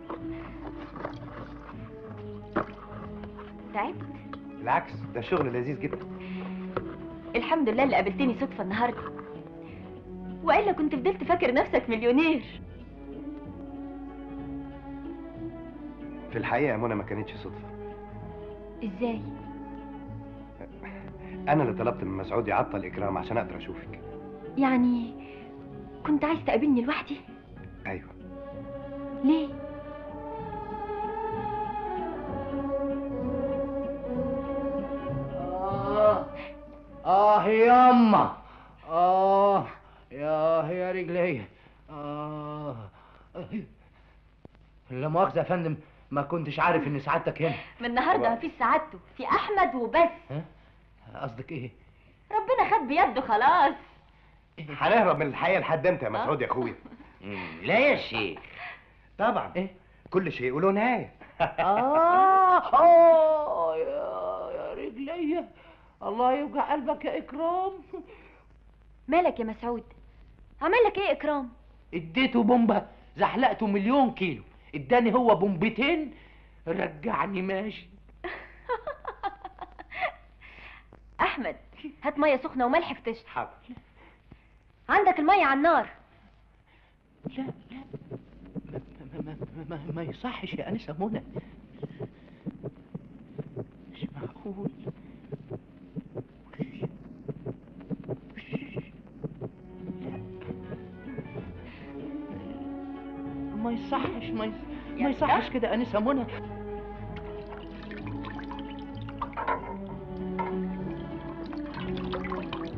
تعبت بالعكس ده شغل لذيذ جدا الحمد لله اللي قابلتني صدفة النهاردة وإلا كنت فضلت فاكر نفسك مليونير في الحقيقه يا منى ما كانتش صدفه إزاي؟ انا اللي طلبت من مسعود يعطل اكرام عشان اقدر اشوفك يعني كنت عايز تقابلني لوحدي؟ ايوه ليه؟ آه آه ياما آه يا يا رجلي آه لا مؤاخذة يا فندم ما كنتش عارف إن سعادتك هنا من النهارده هو- مفيش سعادته في أحمد وبس قصدك إيه؟ ربنا خد بيده خلاص هنهرب من الحقيقه لحد امتى يا مسعود يا اخويا لا يا شيخ طبعا إيه؟ كل شيء وله نهايه آه آه يا يا رجلي الله يوجع قلبك يا إكرام مالك يا مسعود؟ عمل لك إيه إكرام؟ اديته بومبا زحلقته مليون كيلو اداني هو بومبتين رجعني ماشي أحمد هات مية سخنة وملح في تشت حاضر عندك المية على النار لا لا ما, ما, ما, ما, ما يصحش يا أنسة منى مش معقول لا. ما يصحش ما, يص... ما يصحش كده أنسة منى